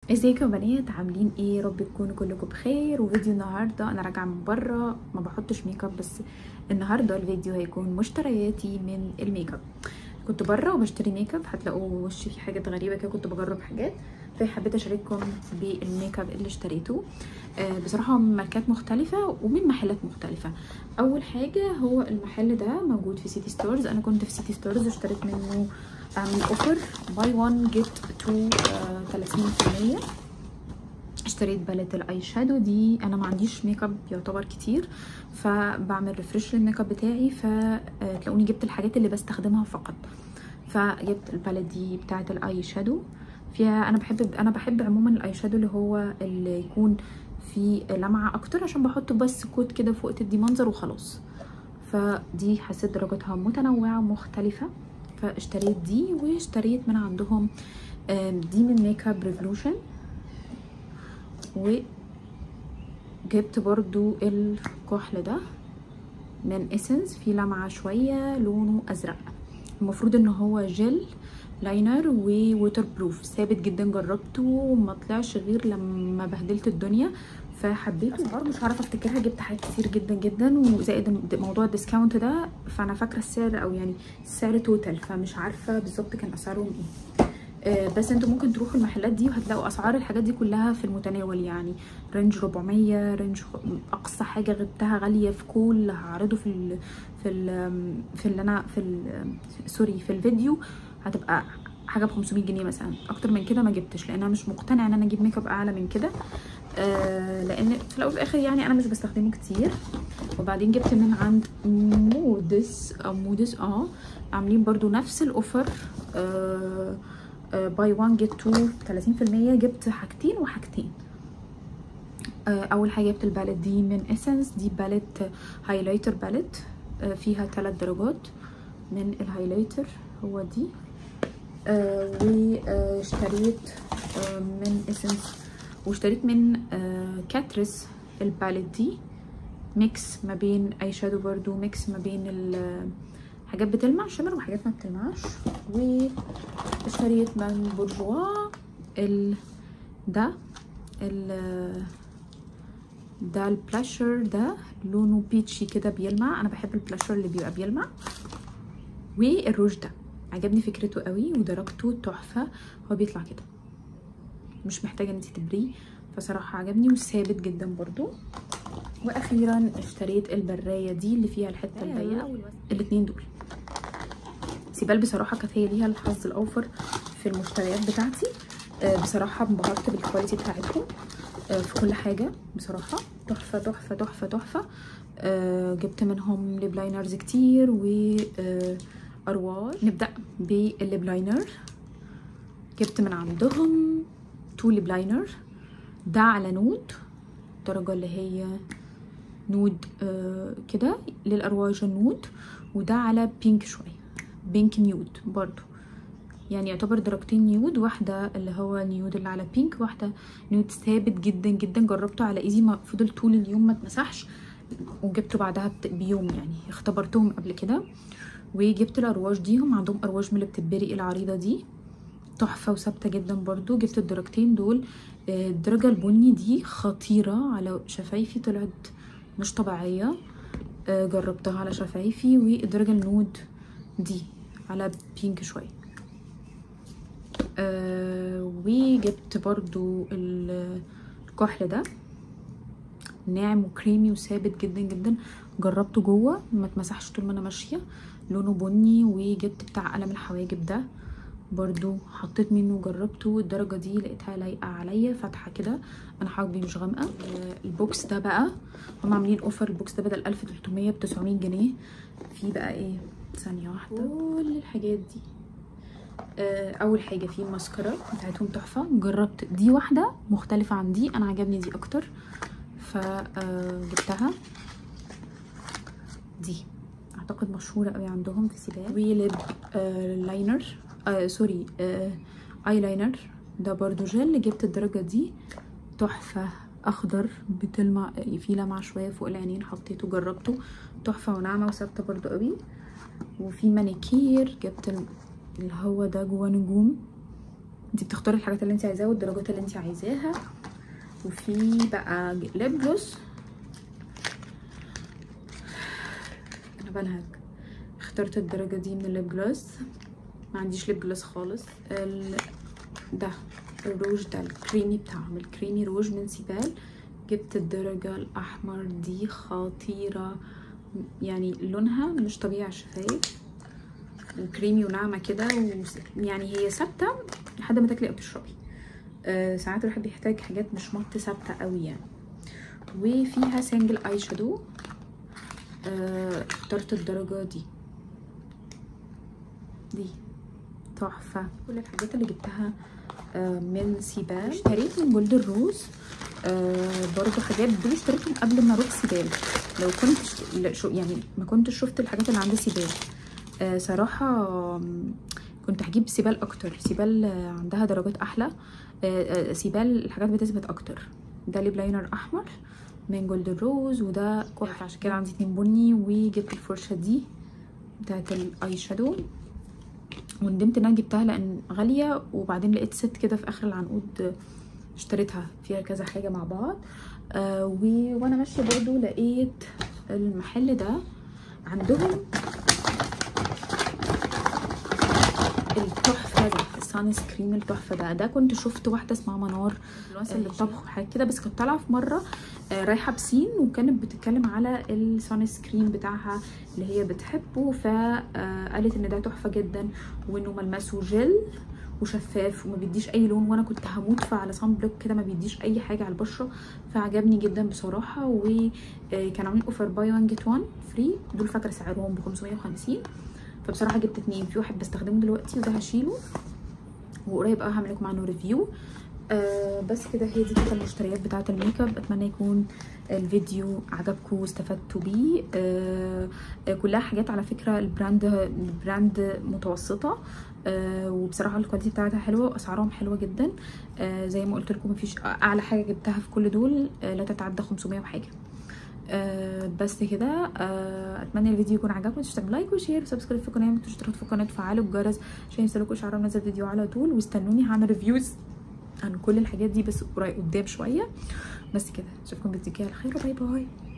ازيكم يا بنات عاملين ايه يا رب تكونوا كلكم بخير وفيديو النهارده انا راجعه من بره ما بحطش ميك اب بس النهارده الفيديو هيكون مشترياتي من الميك اب كنت بره وبشتري ميك اب هتلاقوا وشي في حاجات غريبه كده كنت بجرب حاجات فحبيت اشارككم بالميك اب اللي اشتريته آه بصراحه من ماركات مختلفه ومن محلات مختلفه اول حاجه هو المحل ده موجود في سيتي ستورز انا كنت في سيتي ستورز واشتريت منه من اوفر باي 1 جيت 2 30% اشتريت باليت الاي شادو دي انا ما عنديش ميك اب يعتبر كتير فبعمل ريفرش للميك اب بتاعي فتلاقوني جبت الحاجات اللي بستخدمها فقط فجبت الباليت دي بتاعه الاي شادو فيها انا بحب انا بحب عموما الاي شادو اللي هو اللي يكون فيه لمعه اكتر عشان بحطه بس كوت كده فوق تدي منظر وخلاص فدي حسيت درجتها متنوعه مختلفه فاشتريت دي واشتريت من عندهم دي من ميك اب ريفولوشن وجبت برضو الكحل ده من اسنس فيه لمعه شويه لونه ازرق المفروض ان هو جل لاينر ووتر بروف ثابت جدا جربته وما طلعش غير لما بهدلت الدنيا فحبيته اسعار مش عارفه افتكرها جبت حاجات كتير جدا جدا وزائد موضوع الديسكاونت ده فانا فاكره السعر او يعني السعر توتال فمش عارفه بالظبط كان اسعارهم ايه آه بس انتوا ممكن تروحوا المحلات دي وهتلاقوا اسعار الحاجات دي كلها في المتناول يعني رينج 400 رينج اقصى حاجه جبتها غاليه في كل هعرضه في ال في ال في اللي انا في سوري في الفيديو هتبقى حاجه ب 500 جنيه مثلا اكتر من كده ما جبتش لان انا مش مقتنعه ان انا اجيب ميك اب اعلى من كده آه لان في الاول وفي الاخر يعني انا مش بستخدمه كتير وبعدين جبت من عند مودس او مودس اه عاملين برضو نفس الاوفر آه باي 1 جيت 2 30% جبت حاجتين وحاجتين آه اول حاجه جبت الباليت دي من اسنس دي باليت هايلايتر باليت آه فيها ثلاث درجات من الهايلايتر هو دي آه واشتريت آه من اسنس واشتريت من آه كاتريس الباليت دي ميكس ما بين اي شادو برضو ميكس ما بين حاجات بتلمع شمر وحاجات ما بتلمعش واشتريت من بورجوا ال ده ال ده البلاشر ده لونه بيتشي كده بيلمع انا بحب البلاشر اللي بيبقى بيلمع والروج ده عجبني فكرته قوي ودرجته تحفه هو بيطلع كده مش محتاجه انت تبريه فصراحه عجبني وثابت جدا برضو واخيرا اشتريت البرايه دي اللي فيها الحته الضيقه الاثنين دول سيبال بصراحه كانت هي ليها الحظ الاوفر في المشتريات بتاعتي آه بصراحه انبهرت بالكواليتي بتاعتهم آه في كل حاجه بصراحه تحفه تحفه تحفه تحفه آه جبت منهم ليب لاينرز كتير و اروار نبدا بالليب لاينر جبت من عندهم تو ليب لاينر ده على نود الدرجه اللي هي نود آه كده للارواج النود وده على بينك شويه بينك نيود برضو يعني يعتبر درجتين نيود واحده اللي هو نيود اللي على بينك واحده نيود ثابت جدا جدا جربته على ايزي ما فضل طول اليوم ما اتمسحش وجبته بعدها بيوم يعني اختبرتهم قبل كده وجبت الارواج دي هم عندهم ارواج من اللي بتتبرق العريضه دي تحفه وثابته جدا برضو جبت الدرجتين دول الدرجه البني دي خطيره على شفايفي طلعت مش طبيعيه جربتها على شفايفي والدرجه النود دي على بينك شويه أه وجبت برضو الكحل ده ناعم وكريمي وثابت جدا جدا جربته جوه ما اتمسحش طول ما انا ماشيه لونه بني وجبت بتاع قلم الحواجب ده برضو حطيت منه وجربته الدرجه دي لقيتها لايقه عليا فاتحه كده انا حواجبي مش غامقه البوكس ده بقى هم عاملين اوفر البوكس ده بدل 1300 ب 900 جنيه في بقى ايه ثانيه واحده كل الحاجات دي اول حاجه في الماسكارا بتاعتهم تحفه جربت دي واحده مختلفه عن دي انا عجبني دي اكتر فجبتها دي اعتقد مشهوره قوي عندهم في سيبال وليب آه لاينر آه سوري آه اي لاينر ده برضو جل جبت الدرجه دي تحفه اخضر بتلمع فيه لمعه شويه فوق العينين حطيته جربته تحفه وناعمه وثابته برضو قوي وفي مانيكير جبت اللي هو ده جوه نجوم انت بتختاري الحاجات اللي انت عايزاها والدرجات اللي انت عايزاها وفي بقى ليب جلوس انا بنهج اخترت الدرجه دي من الليب جلوس ما عنديش ليب جلوس خالص ال... ده الروج ده الكريمي بتاعهم الكريمي روج من سيبال جبت الدرجة الأحمر دي خطيرة يعني لونها مش طبيعي على الشفايف وكريمي وناعمة كده و... يعني هي ثابتة لحد ما تاكلي أو تشربي أه ساعات الواحد بيحتاج حاجات مش مط ثابتة قوي يعني وفيها سنجل اي شادو أه اخترت الدرجة دي دي تحفة كل الحاجات اللي جبتها من سيبال اشتريت من جولد الروز آه برضو حاجات دول اشتريتهم قبل ما اروح سيبال لو كنت شو يعني ما كنتش شفت الحاجات اللي عند سيبال آه صراحة كنت هجيب سيبال اكتر سيبال عندها درجات احلى آه سيبال الحاجات بتثبت اكتر ده ليب لاينر احمر من جولد الروز وده كحل عشان كده عندي اتنين بني وجبت الفرشة دي بتاعت الاي شادو وندمت ان انا جبتها لان غاليه وبعدين لقيت ست كده في اخر العنقود اشتريتها فيها كذا حاجه مع بعض آه و... وانا ماشيه برضو لقيت المحل ده عندهم التحفه ده السان سكرين التحفه ده ده كنت شفت واحده اسمها منار اللي بطبخ حاجه كده بس كنت طالعه في مره آه رايحه بسين وكانت بتتكلم على السان سكرين بتاعها اللي هي بتحبه فقالت ان ده تحفه جدا وانه ملمسه جل وشفاف وما بيديش اي لون وانا كنت هموت فعلى صن بلوك كده ما بيديش اي حاجه على البشره فعجبني جدا بصراحه وكان عاملين اوفر باي 1 جيت 1 فري دول فاكره سعرهم ب 550 فبصراحه جبت اتنين في واحد بستخدمه دلوقتي وده هشيله وقريب قوي هعمل لكم عنه ريفيو آه بس كده هي دي كده المشتريات بتاعه الميك اب اتمنى يكون الفيديو عجبكم واستفدتوا بيه آه كلها حاجات على فكره البراند البراند متوسطه آه وبصراحه الكواليتي بتاعتها حلوه واسعارهم حلوه جدا آه زي ما قلت لكم مفيش اعلى حاجه جبتها في كل دول آه لا تتعدى 500 وحاجه آه بس كده آه اتمنى الفيديو يكون عجبكم تشتغلوا لايك وشير وسبسكرايب في القناه وتشتركوا في القناه وتفعلوا الجرس عشان يوصلكوا اشعار منزل فيديو على طول واستنوني هعمل ريفيوز عن كل الحاجات دي بس قريب قدام شويه بس كده اشوفكم فيديو على خير وباي باي